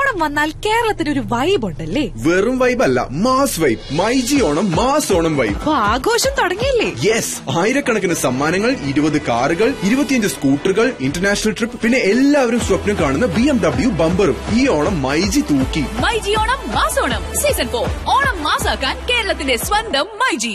ഓണം വന്നാൽ കേരളത്തിന് ഒരു വൈബ് ഉണ്ടല്ലേ വെറും വൈബ് അല്ല mass vibe myG Onam mass Onam vibe അപ്പൊ ആഘോഷം തുടങ്ങിയില്ലേ യെസ് ആയിരക്കണക്കിന് സമ്മാനങ്ങൾ ഇരുപത് കാറുകൾ ഇരുപത്തിയഞ്ച് സ്കൂട്ടറുകൾ ഇന്റർനാഷണൽ ട്രിപ്പ് പിന്നെ എല്ലാവരും സ്വപ്നം കാണുന്ന ബി എം ഡബ്ല്യു ബമ്പറും ഈ ഓണം മൈജി തൂക്കി മൈജി ഓണം മാസോണം സീസൺ ഫോർ ഓണം മാസാക്കാൻ കേരളത്തിന്റെ സ്വന്തം മൈജി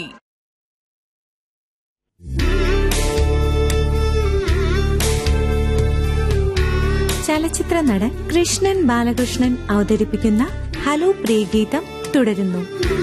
ചലച്ചിത്ര നടൻ കൃഷ്ണൻ ബാലകൃഷ്ണൻ അവതരിപ്പിക്കുന്ന ഹലോ പ്രിയഗീതം തുടരുന്നു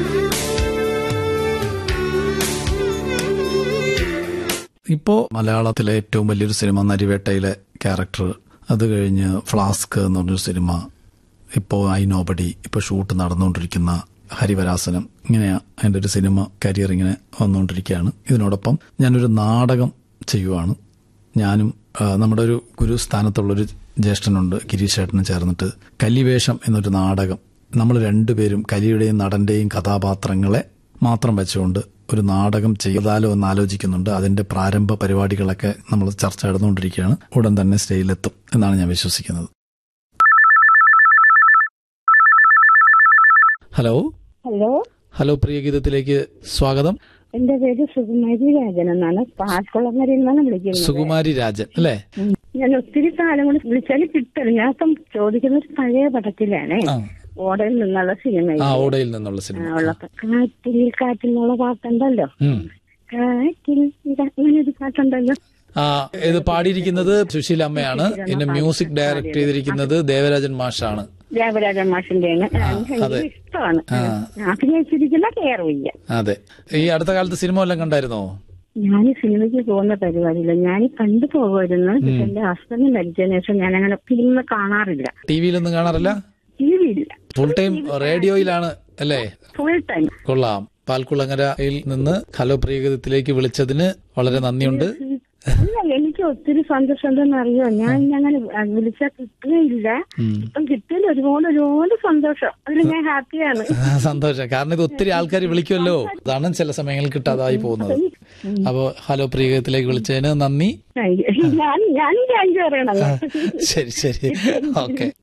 ഇപ്പോ മലയാളത്തിലെ ഏറ്റവും വലിയൊരു സിനിമ നരിവേട്ടയിലെ ക്യാരക്ടർ അത് കഴിഞ്ഞ് ഫ്ലാസ്ക് എന്ന് പറഞ്ഞൊരു സിനിമ ഇപ്പോ ഐ നോബഡി ഇപ്പൊ ഷൂട്ട് നടന്നുകൊണ്ടിരിക്കുന്ന ഹരിവരാസനം ഇങ്ങനെയാ എൻ്റെ ഒരു സിനിമ കരിയർ ഇങ്ങനെ വന്നുകൊണ്ടിരിക്കുകയാണ് ഇതിനോടൊപ്പം ഞാനൊരു നാടകം ചെയ്യുവാണ് ഞാനും ആ, നമ്മുടെ ഒരു ഗുരുസ്ഥാനത്തുള്ളൊരു ജ്യേഷ്ഠനുണ്ട് ഗിരീഷ് ചേട്ടനും ചേർന്നിട്ട് കലിവേഷം എന്നൊരു നാടകം നമ്മൾ രണ്ടുപേരും കലിയുടെയും നടന്റെയും കഥാപാത്രങ്ങളെ മാത്രം വെച്ചുകൊണ്ട് ഒരു നാടകം ചെയ്താലോ എന്ന് ആലോചിക്കുന്നുണ്ട് അതിന്റെ പ്രാരംഭ പരിപാടികളൊക്കെ നമ്മൾ ചർച്ച നടന്നുകൊണ്ടിരിക്കുകയാണ് ഉടൻ തന്നെ സ്റ്റേജിലെത്തും എന്നാണ് ഞാൻ വിശ്വസിക്കുന്നത് ഹലോ ഹലോ ഹലോ പ്രിയഗീതത്തിലേക്ക് സ്വാഗതം എന്റെ പേര് സുകുമാരി രാജൻ എന്നാണ് പാൽക്കുളങ്ങരയിൽ നിന്നാണ് വിളിക്കുന്നത് സുകുമാരി രാജൻ അല്ലേ ഉം. ഞാൻ ഒത്തിരി കാലം കൊണ്ട് വിളിച്ചാൽ കിട്ടില്ല ഞാൻ ഇപ്പം ചോദിക്കുന്ന ഒരു പഴയ പടത്തിലാണ് ആ. ഓടയിൽ നിന്നുള്ള സിനിമ ആ ഓടയിൽ നിന്നുള്ള സിനിമ ഉള്ള കാറ്റിൽ കാറ്റിൽ എന്നുള്ള പാട്ടുണ്ടല്ലോ ഉം. കാറ്റിൽ ഇതാ അങ്ങനെ ഒരു പാട്ടുണ്ടല്ലോ ആ ഇത് പാടിയിരിക്കുന്നത് സുശീല അമ്മയാണ് പിന്നെ മ്യൂസിക് ഡയറക്ട് ചെയ്തിരിക്കുന്നത് ദേവരാജൻ മാഷാണ് ദേവരാജൻ മാഷിന്റെയാണ് എനിക്ക് അതെ. ഇഷ്ടമാണ് ആ. അഭിനയിച്ചിരിക്കുന്ന കേറുവില്ല അതെ ഈ അടുത്ത കാലത്ത് സിനിമ വല്ലതും കണ്ടായിരുന്നോ ഞാൻ സിനിമയ്ക്ക് പോകുന്ന പരിപാടിയില്ല ഞാൻ കണ്ടു പോകുമായിരുന്നു പക്ഷെ എന്റെ ഹസ്ബൻഡ് മരിച്ചതിന് ശേഷം ഞാൻ അങ്ങനെ ഫിലിം കാണാറില്ല ടി വിയിലൊന്നും കാണാറില്ല ടി വി ഇല്ല ഫുൾ ടൈം റേഡിയോയിലാണ് അല്ലേ ഫുൾ ടൈം കൊള്ളാം പാൽക്കുളങ്ങരയിൽ നിന്ന് ഹലോ പ്രിയഗതത്തിലേക്ക് വിളിച്ചതിന് വളരെ നന്ദിയുണ്ട് അല്ല എനിക്ക് ഒത്തിരി സന്തോഷമുണ്ടെന്ന് അറിയോ ഞാൻ അങ്ങനെ വിളിച്ചാൽ കിട്ടുകയില്ല ഉം. ഇപ്പം കിട്ടിയതിൽ ഒരുപാട് ഒരുപാട് സന്തോഷം അതിൽ ഞാൻ ഹാപ്പിയാണ് ആ, സന്തോഷം കാരണം ഇത് ഒത്തിരി ആൾക്കാർ വിളിക്കുമല്ലോ അതാണ് ചില സമയങ്ങളിൽ കിട്ടാതായി പോകുന്നത് അപ്പോ ഹലോ പ്രിയഗതത്തിലേക്ക് വിളിച്ചതിന് നന്ദി ഞാൻ ഞാൻ ഞാൻ പറയണം ശരി ശരി ഓക്കെ